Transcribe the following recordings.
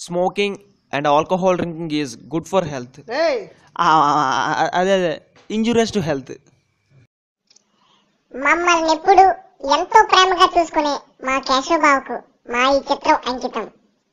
smoking and alcohol drinking is good for health. రేయ్ అదే అదే ఇంజూరియస్ టు హెల్త్ మమ్మల్ని ఎప్పుడు ఎంతో ప్రేమగా చూసుకునే మా కేశవబాబుకు మా ఈ చిత్రం అంకితం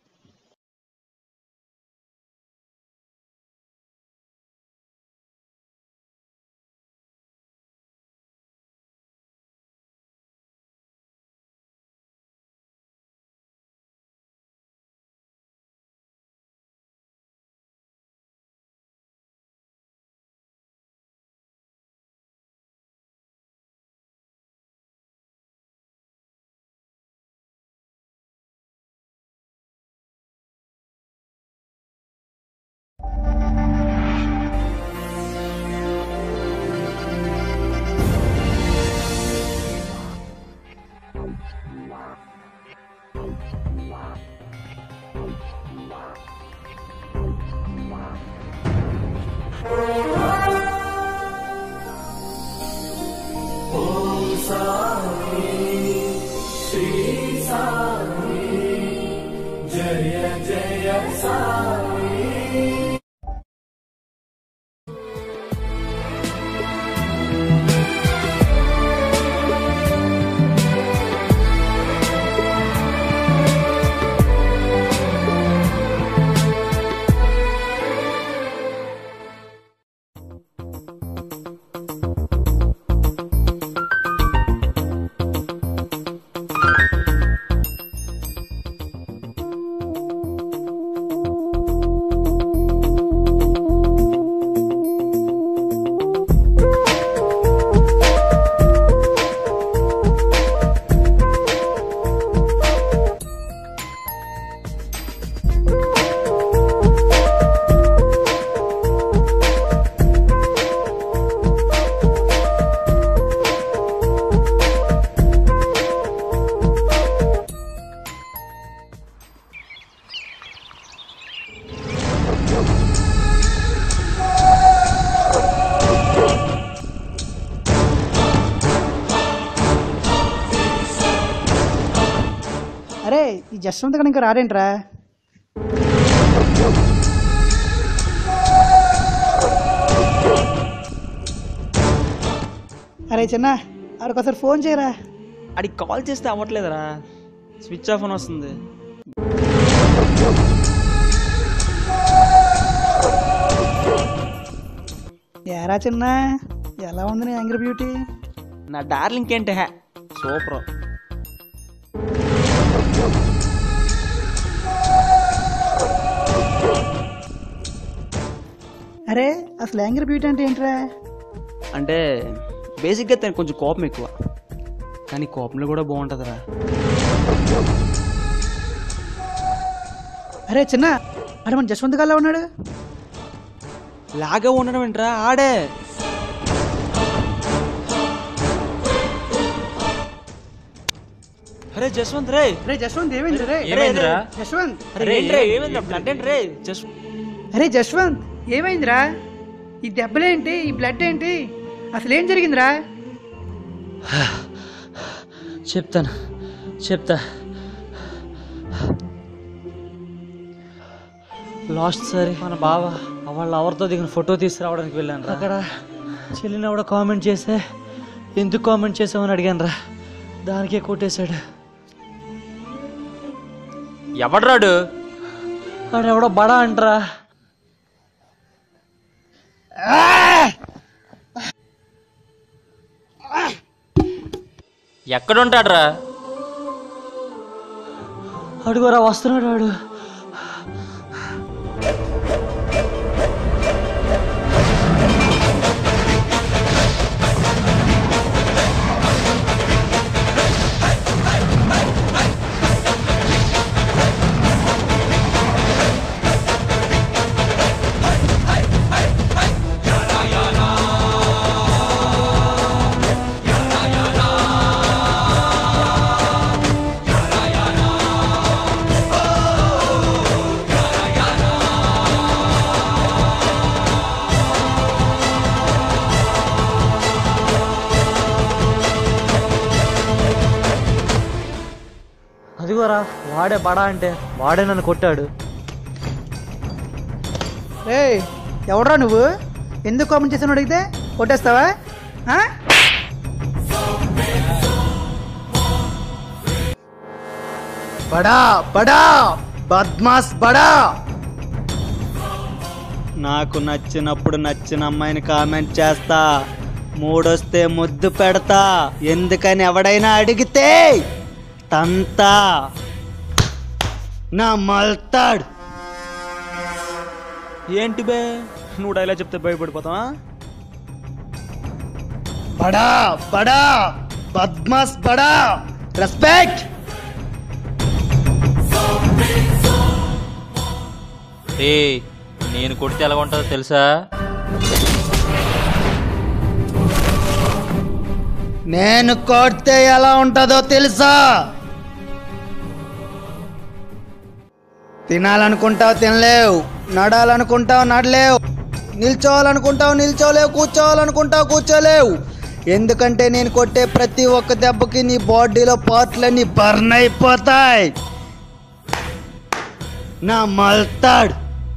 అరే ఈ జస్వంత్ గడ ఇంకా రాడేంట్రా అరే చిన్న ఆడికొకసారి ఫోన్ చేయరా అడిగి కాల్ చేస్తే అవ్వట్లేదురా స్విచ్ ఆఫ్ అని వస్తుంది ఏరా చిన్న ఎలా ఉంది నీ యాంగ్రీ బ్యూటీ నా డార్లింగ్ ఏంటి హ్యా సూపర్ అరే అసలు యాంగ్రీ బ్యూటీ అంటే ఏంట్రా అంటే బేసిక్గా తనకు కొంచెం కోపం ఎక్కువ కానీ కోపంలో కూడా బాగుంటుందిరా అరే చిన్న అరే మన జస్వంత్ గాలా ఉన్నాడు లాగా ఉండడం ఏంట్రా ఆడే అరే జస్వంత్ రే రే జస్వంత్ ఏమైంది రే ఏమైందిరా? జస్వంత్ అరే ఏంట్రా ఏమైందిరా బ్లడ్ ఏంటి రే జస్ట్ అరే జస్వంత్ ఏమైందిరా ఈ దెబ్బలేంటి ఈ బ్లడ్ ఏంటి అసలు ఏం జరిగిందిరా చెప్తాను చెప్తా లాస్ట్ సారి మన బావ వాళ్ళ ఎవరితో దిగిన ఫోటో తీసుకురావడానికి వెళ్ళాను అక్కడ చెల్లిని కూడా కామెంట్ చేస్తే ఎందుకు కామెంట్ చేసామని అడిగాను రా దానికే కొట్టేశాడు ఎవడ్రాడు ఆడెవడో బడా అంటరా ఎక్కడుంటాడ్రా అడుగురా వస్తున్నాడు వాడు అదిగోరా వాడే బడా అంటే వాడే నన్ను కొట్టాడు రే ఎవడ్రా నువ్వు ఎందుకు కామెంట్ చేసాను అడిగితే కొట్టేస్తావా ఆ? బడా బడా బద్మాస్ బడా నాకు నచ్చినప్పుడు నచ్చిన అమ్మాయిని కామెంట్ చేస్తా మూడొస్తే ముద్దు పెడతా ఎందుకని ఎవడైనా అడిగితే తంతా నా మల్తాడు ఏంటి బే నువ్వు డైలాగ్ చెప్తే భయపడిపోతావా బడా బడా బద్మాస్ బడా రెస్పెక్ట్ ఏ నేను కొడితే ఎలా ఉంటుందో తెలుసా నేను కొడితే ఎలా ఉంటుందో తెలుసా తినాలనుకుంటావు తినలేవు నడాలనుకుంటావు నడలేవు నిల్చోవాలనుకుంటావు నిల్చోలేవు కూర్చోవాలనుకుంటావు కూర్చోలేవు ఎందుకంటే నేను కొట్టే ప్రతి ఒక్క దెబ్బకి నీ బాడీలో పార్ట్లన్నీ బర్న్ అయిపోతాయి నా మల్తాడు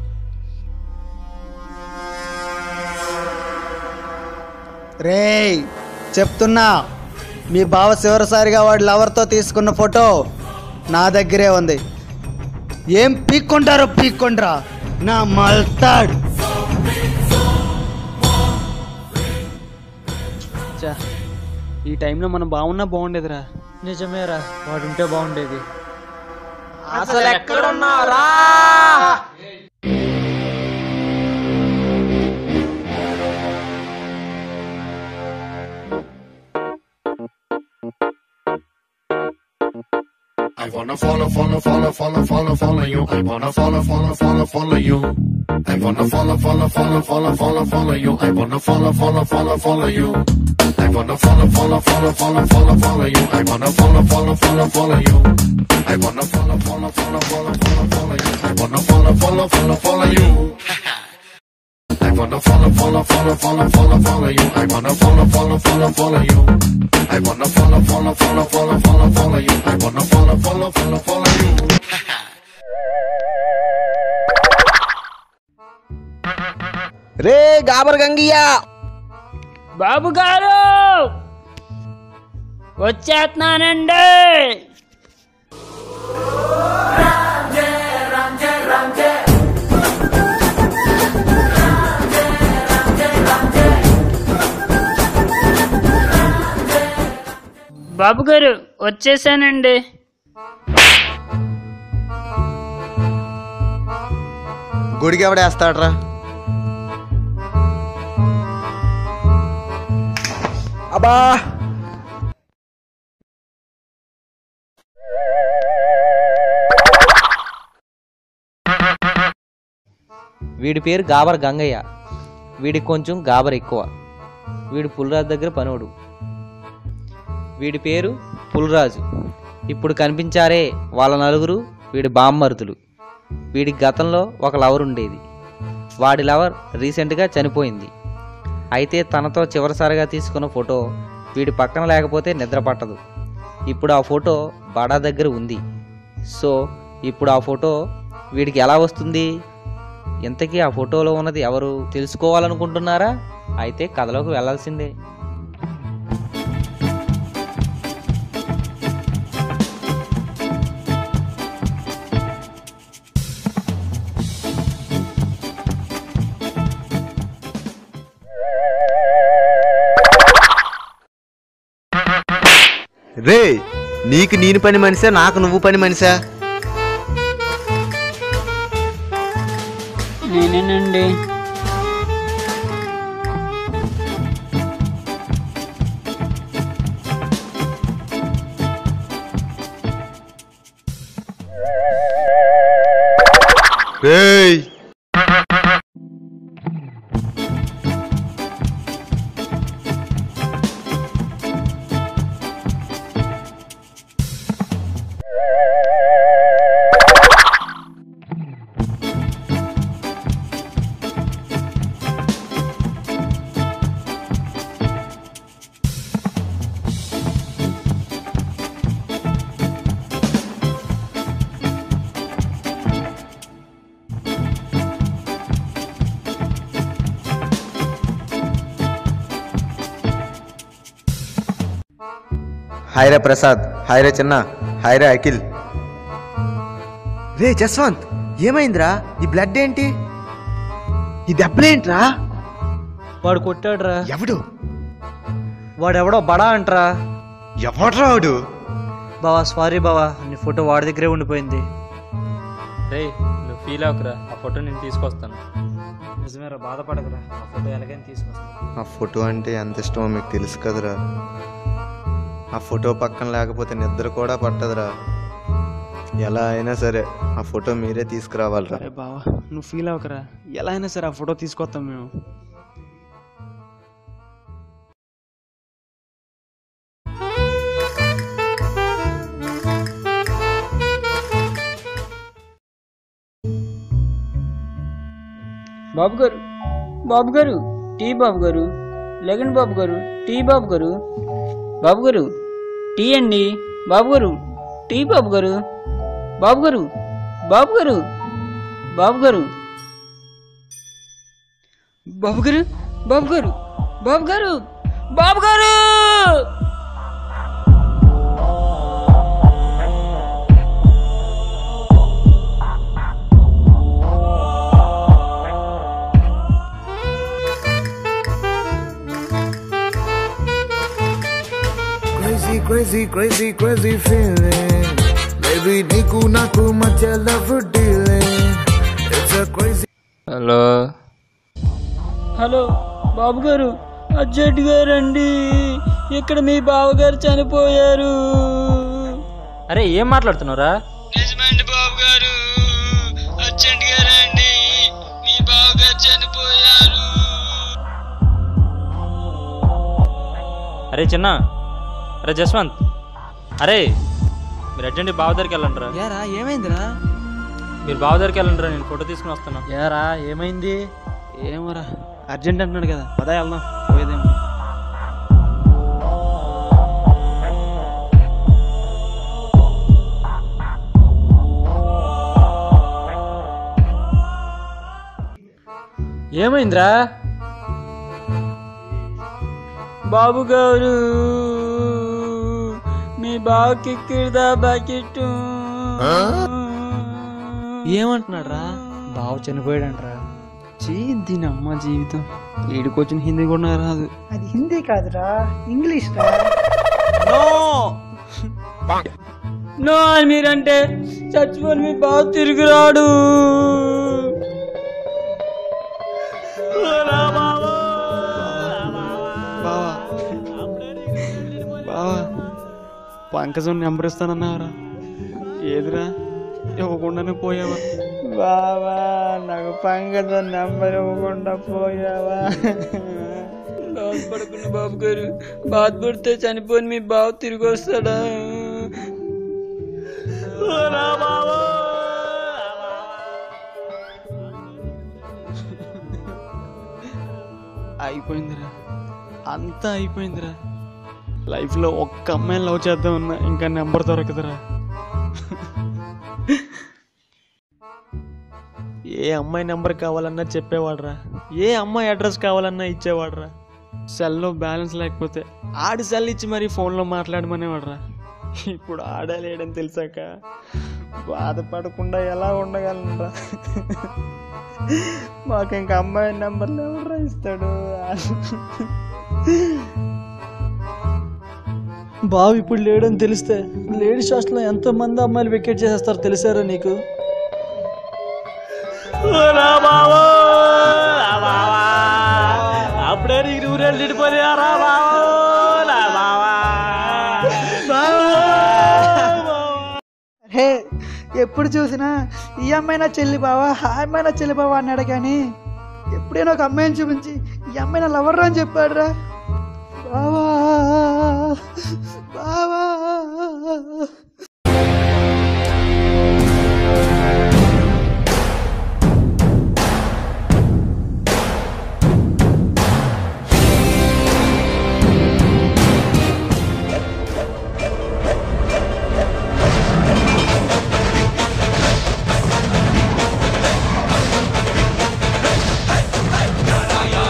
రేయ్ చెప్తున్నా మీ బావ చివరిసారిగా వాడి లవర్తో తీసుకున్న ఫోటో నా దగ్గరే ఉంది ఏం పీక్కుంటారో పీక్కుండ్రా నా మల్తాడు చా ఈ టైంలో మనం బాగున్నా బాగుండేదిరా నిజమేరా వాడుంటే బాగుండేది అసలు ఎక్కడున్నారా I wanna follow, follow, follow, follow, follow, follow you. I wanna follow, follow, follow, follow you. I wanna follow, follow, follow, follow, follow, follow you. I wanna follow, follow, follow, follow you. I wanna follow, follow, follow, follow, follow, follow you. I wanna follow, follow, follow, follow you. I wanna follow, follow, follow, follow, follow, follow you. I wanna follow, follow, follow, follow you. I wanna follow, follow, follow, follow, follow, follow you. I wanna follow, follow, follow, follow you. I wanna follow, follow, follow, follow, follow, follow you. I wanna follow, follow, follow, follow you. రే గాబర్ గంగియా బాబు గారు వచ్చేస్తున్నానండి బాబు గారు వచ్చేసానండి గుడికి ఎవడేస్తాడ్రా అబ్బా వీడి పేరు గాబర్ గంగయ్య వీడికి కొంచెం గాబర్ ఎక్కువ వీడు పులిరాజు దగ్గర పనుడు వీడి పేరు పులిరాజు ఇప్పుడు కనిపించారే వాళ్ళ నలుగురు వీడి బామ్మరుతులు వీడి గతంలో ఒక లవర్ ఉండేది వాడి లవర్ రీసెంట్గా చనిపోయింది అయితే తనతో చివరిసారిగా తీసుకున్న ఫోటో వీడి పక్కన లేకపోతే నిద్ర పట్టదు ఇప్పుడు ఆ ఫోటో బడా దగ్గర ఉంది సో ఇప్పుడు ఆ ఫోటో వీడికి ఎలా వస్తుంది ఇంతకీ ఆ ఫోటోలో ఉన్నది ఎవరు తెలుసుకోవాలనుకుంటున్నారా అయితే కథలోకి వెళ్ళాల్సిందే రే నీకు నేను పని మనిషా నాకు నువ్వు పని మనిషా నేనేనండి రేయ్ హాయ్ రే ప్రసాద్ హాయ్ రే చిన్న హాయ్ రే అఖిల్ రే జస్వంత్ ఏమైందిరా ఈ బ్లడ్ ఏంటి ఈ దెబ్బలేంట్రా వాడు కొట్టాడురా ఎవడు వాడెవడో బడా అంటరా ఎవడ్రా వాడు బావా సారీ బావా నీ ఫోటో వాడి దగ్గరే ఉండిపోయింది రే నువ్వు ఫీల్ అవ్వకురా ఆ ఫోటో నేను తీసుకొస్తాను నిజమేరా బాధపడకురా ఆ ఫోటో ఎలాగైనా తీసుకొస్తాను ఆ ఫోటో అంటే ఎంత ఇష్టమో మీకు తెలుసు కదరా ఆ ఫోటో పక్కన లేకపోతే నిద్ర కూడా పట్టదురా ఎలా అయినా సరే ఆ ఫోటో మీరే తీసుకురావాలిరా అరే బావా నువ్వు ఫీల్ అవ్వకరా ఎలా అయినా సరే ఆ ఫోటో తీసుకొస్తాం మేము బాబు గారు బాబు గారు టీ బాబు గారు లెగండి బాబు గారు టీ బాబు గారు బాబు గారు టీ అండి బాబు గారు టీ బాబు గారు బాబు గారు బాబు గారు బాబు గారు బాబు గారు బాబు గారు బాబు గారు బాబు గారు Crazy, crazy, crazy, crazy feeling. Baby, నీకు నాకు మధ్య love dealing. It's a crazy. Hello hello Babu గారు అర్జెంట్ గారండి ఇక్కడ మీ బావగారు చనిపోయారు అరే ఏం మాట్లాడుతున్నావురా నిజమండి బాబు గారు అర్జెంట్ గారండి మీ బావగారు చనిపోయారు అరే చిన్న అరే జస్వంత్ అరే మీరు అర్జెంట్ బావ దగ్గరికి వెళ్ళండి రా ఏరా ఏమైందిరా మీరు బావ దగ్గరికి వెళ్ళండి రా నేను ఫోటో తీసుకుని వస్తాను ఏరా ఏమైంది ఏమోరా అర్జెంట్ అంటున్నాడు కదా పదా వెళ్దాం పోయేదేమో ఏమైందిరా బాబు గారు మీ బావకి కిడదా బకెట్ ఏమంటున్నాడు రా బావ చనిపోయాడంట్రా చీ దీని అమ్మ జీవితం ఈడికొచ్చిన హిందీ కూడా నాకు రాదు అది హిందీ కాదురా ఇంగ్లీష్ రా నో అని మీరంటే చచ్చిపోయి మీ బావ తిరిగి రాడు బావా బావా పంకజం నెంబర్ ఇస్తానన్నావరా ఏదిరా ఇవ్వకుండానే పోయావా బావా నాకు పంగజ నెంబర్ ఇవ్వకుండా పోయావా బాధపడకుండా బాబు గారు బాధపడితే చనిపోయి మీ బావ తిరిగి వస్తాడా అయిపోయిందిరా అంతా అయిపోయిందిరా లైఫ్లో ఒక్క అమ్మాయిని లవ్ చేద్దామన్నా ఇంకా నెంబర్ దొరకదురా ఏ అమ్మాయి నెంబర్ కావాలన్నా చెప్పేవాడ్రా ఏ అమ్మాయి అడ్రస్ కావాలన్నా ఇచ్చేవాడ్రా సెల్లో బ్యాలెన్స్ లేకపోతే ఆడి సెల్ ఇచ్చి మరి ఫోన్లో మాట్లాడమనేవాడ్రా ఇప్పుడు ఆడలేడని తెలిసాక బాధపడకుండా ఎలా ఉండగలనరా మాకు ఇంకా అమ్మాయి నెంబర్లు ఎవరు ఇస్తాడు బావ ఇప్పుడు లేడని తెలిస్తే లేడీస్ హాస్టల్లో ఎంతో మంది అమ్మాయిలు వికెట్ చేసేస్తారు తెలిసారా నీకు అప్పుడే నీకు ఊరేళ్ళు తిడిపోయారా హే ఎప్పుడు చూసినా ఈ అమ్మాయి నా చెల్లి బావా ఆ అమ్మాయి నా చెల్లి బావా అన్నాడు కానీ ఎప్పుడైనా ఒక అమ్మాయిని చూపించి ఈ అమ్మాయి నా లవర్ అని చెప్పాడురా బావా బావా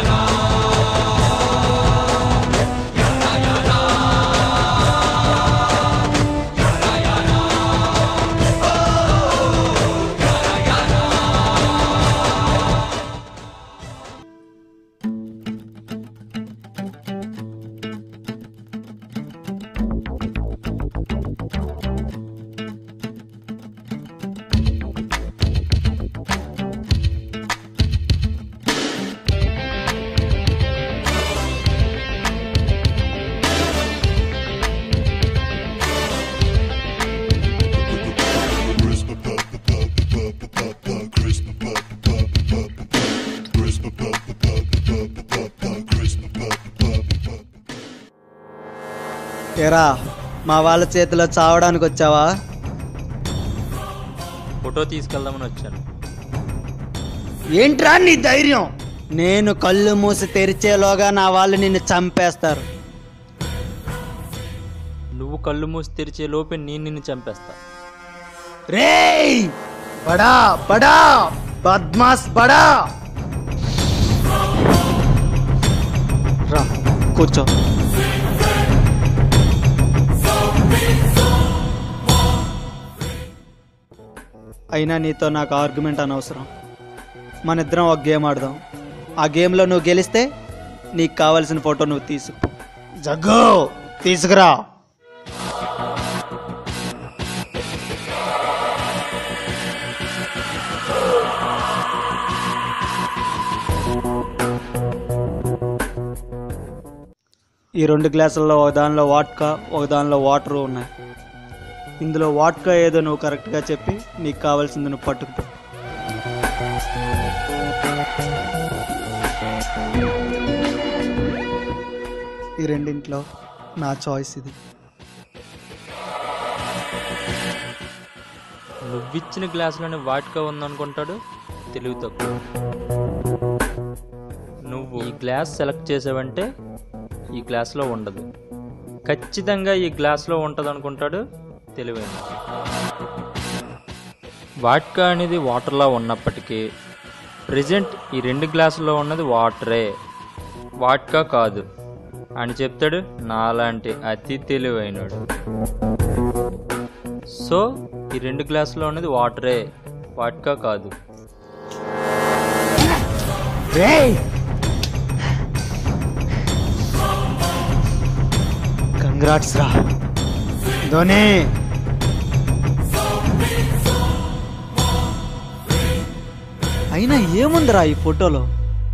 Hey, ఏరా మా వాళ్ళ చేతిలో చావడానికి వచ్చావా ఫోటో తీసుకెళ్దామని వచ్చాను ఏంట్రా నీ ధైర్యం నేను కళ్ళు మూసి తెరిచేలోగా నా వాళ్ళు నిన్ను చంపేస్తారు నువ్వు కళ్ళు మూసి తెరిచే లోపే నేను నిన్ను చంపేస్తా రేయ్ బడా బడా బద్మాస్ బడా రా కూర్చో అయినా నీతో నాకు ఆర్గ్యుమెంట్ అనవసరం మన ఇద్దరం ఒక గేమ్ ఆడదాం ఆ గేమ్లో నువ్వు గెలిస్తే నీకు కావాల్సిన ఫోటో నువ్వు తీసుకో జగ్గు తీసుకురా ఈ రెండు గ్లాసుల్లో ఒక దానిలో వాట్కా ఒక దానిలో వాటర్ ఉన్నాయి ఇందులో వాట్కా ఏదో నువ్వు కరెక్ట్గా చెప్పి నీకు కావాల్సింది నువ్వు పట్టుకుపో ఈ రెండింట్లో నా చాయిస్ ఇది నువ్విచ్చిన గ్లాసులోనే వాటికా ఉందనుకుంటాడు తెలివి తక్కువ నువ్వు ఈ గ్లాస్ సెలెక్ట్ చేసావంటే ఈ గ్లాస్లో ఉండదు ఖచ్చితంగా ఈ గ్లాస్లో ఉంటుంది అనుకుంటాడు తెలివైన వాట్కా అనేది వాటర్లా ఉన్నప్పటికీ ప్రజెంట్ ఈ రెండు గ్లాసుల్లో ఉన్నది వాటరే వాట్కా కాదు అని చెప్తాడు నాలాంటి అతి తెలివైనడు సో ఈ రెండు గ్లాసులో ఉన్నది వాటరే వాట్కా కాదు కంగ్రాట్స్ రా ధోని అయినా ఏముందిరా ఈ ఫోటోలో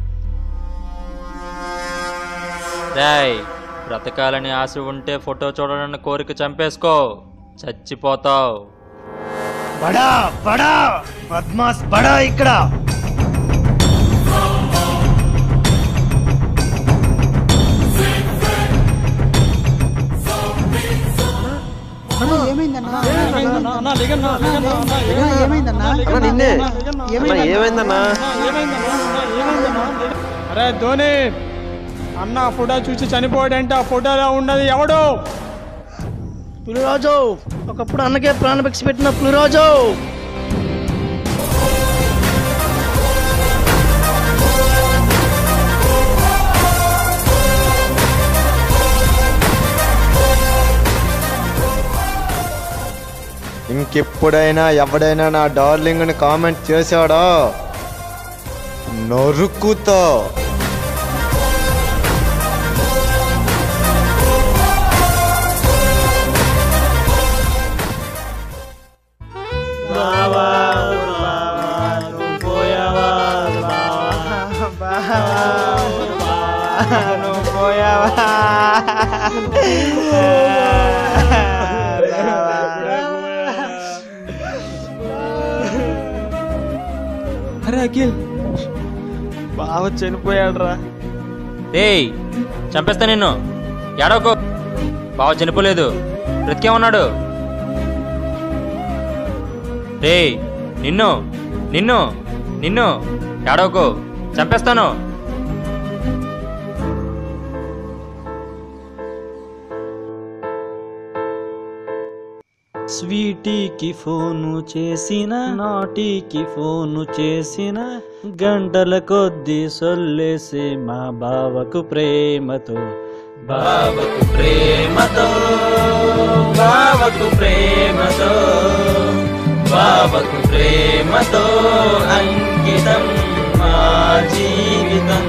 రాయ్ బ్రతకాలని ఆశ ఉంటే ఫోటో చూడాలని కోరిక చంపేసుకో చచ్చిపోతావు బడా బడా బద్మాస్ బడా ఇక్కడ ఏమైందన్నా నిన్నే ఏమైందన్నా అరే ధోని అన్న ఫోటో చూసి చనిపోయాడంటే ఆ ఫోటోలో ఉన్నది ఎవడు పులిరాజు ఒకప్పుడు అన్నకే ప్రాణభిక్ష పెట్టిన పులిరాజు ఇంకెప్పుడైనా ఎవడైనా నా డార్లింగ్ని కామెంట్ చేశాడో నరుకుతో అరే అఖిల్ బావ చనిపోయాడురా ఏయ్ చంపేస్తా నిన్ను ఎడవకు బావ చనిపోలేదు బ్రతికే ఉన్నాడు రేయ్ నిన్ను నిన్ను నిన్ను ఎడవకు చంపేస్తాను స్వీటీకి ఫోను చేసిన నాటీకి ఫోను చేసిన గంటల కొద్దీ సొల్లేసి మా బావకు ప్రేమతో బావకు ప్రేమతో బావకు ప్రేమతో బావకు ప్రేమతో అంకితం మా జీవితం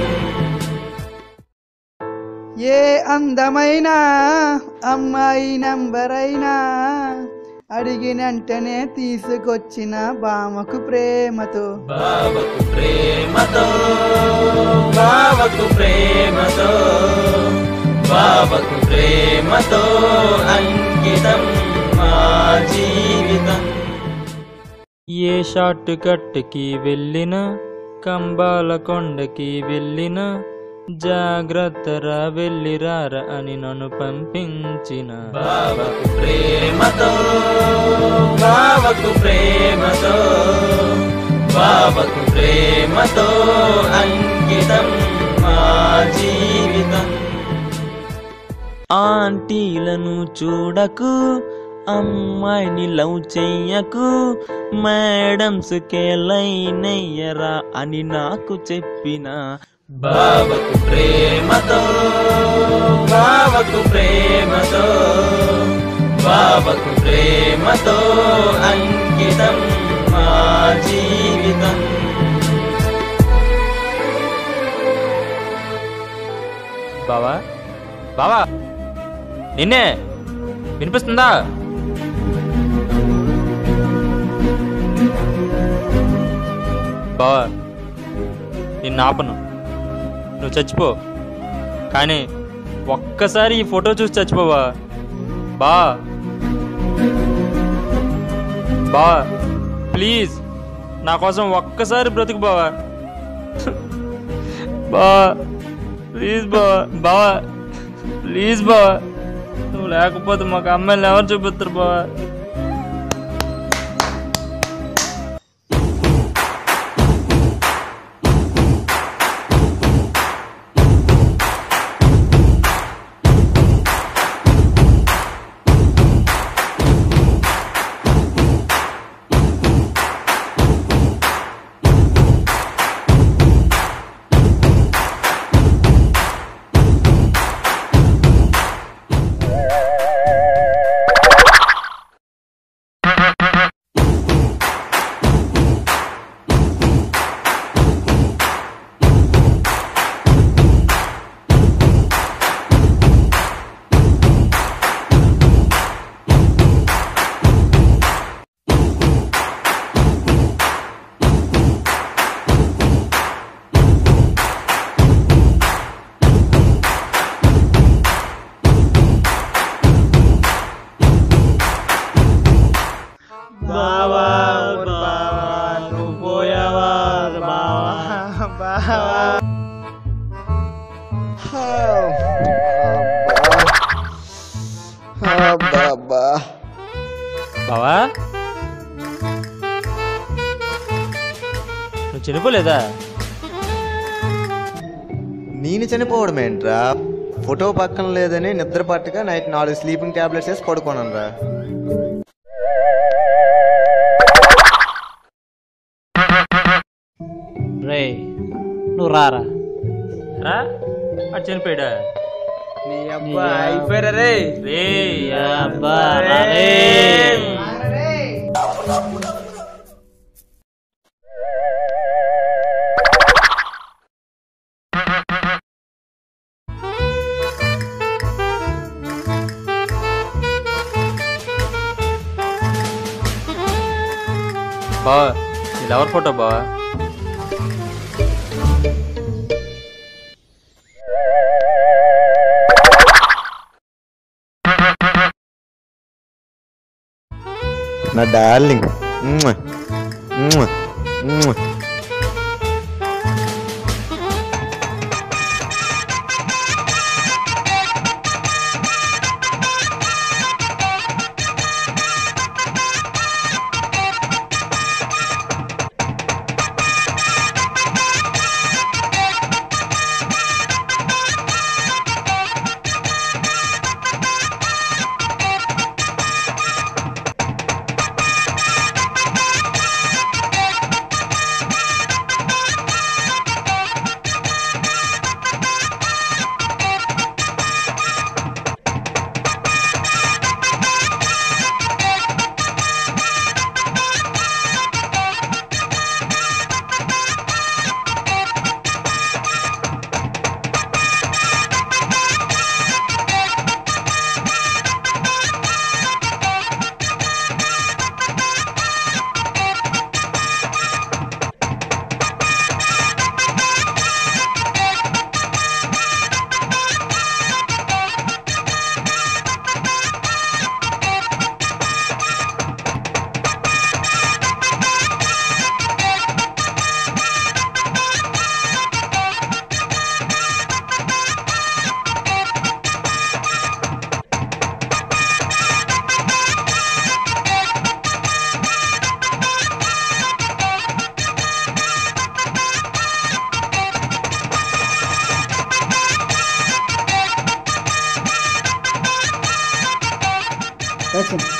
ఏ అందమైన అమ్మాయి నంబర్ అయినా అడిగినంటనే తీసుకొచ్చిన బామకు ప్రేమతో బావకు ప్రేమతో బావకు ప్రేమతో బావకు ప్రేమతో అంకితం మా జీవితం ఏ షార్ట్ కట్కి వెళ్ళినా కంబాల కొండకి వెళ్ళినా జాగ్రత్తరా వెళ్ళిరారా అని నన్ను పంపించిన బావకు ప్రేమతో బావకు ప్రేమతో బావకు ప్రేమతో అంకితం మా జీవితం ఆంటీలను చూడకు అమ్మాయిని లవ్ చెయ్యకు మేడమ్స్ కే లైన్ అయ్యరా అని నాకు చెప్పిన బావకు ప్రేమతో బావకు ప్రేమతో బావకు ప్రేమతో అంకితం మా జీవితం బావా బావా నిన్నే వినిపిస్తుందా బావా నిన్ను ఆపను నువ్వు చచ్చిపో కానీ ఒక్కసారి ఈ ఫోటో చూసి చచ్చిపోవా బా బా ప్లీజ్ నా కోసం ఒక్కసారి బ్రతుకు బావా బా ప్లీజ్ బావా బావా ప్లీజ్ బావా నువ్వు లేకపోతే మాకు అమ్మాయిలు ఎవరు చూపిస్తారు బావా బావా బావా నువ్వు పోయావా బావా బావా బావా నువ్వు చనిపోలేదా నేను చనిపోవడం ఏంట్రా ఫోటో పక్కన లేదని నిద్ర పట్టక నైట్ నాలుగు స్లీపింగ్ టాబ్లెట్స్ వేసి పడుకోను రా రే నువ్వు రారా రా అటు చనిపోయాడా అబ్బా అయిపోయారా రే రే అబ్బా రా రే. బావా ఇది ఎవరి ఫోటో బావా నా డార్లింగ్ మ్మ్. మ్మ్. మ్మ్. యాక్షన్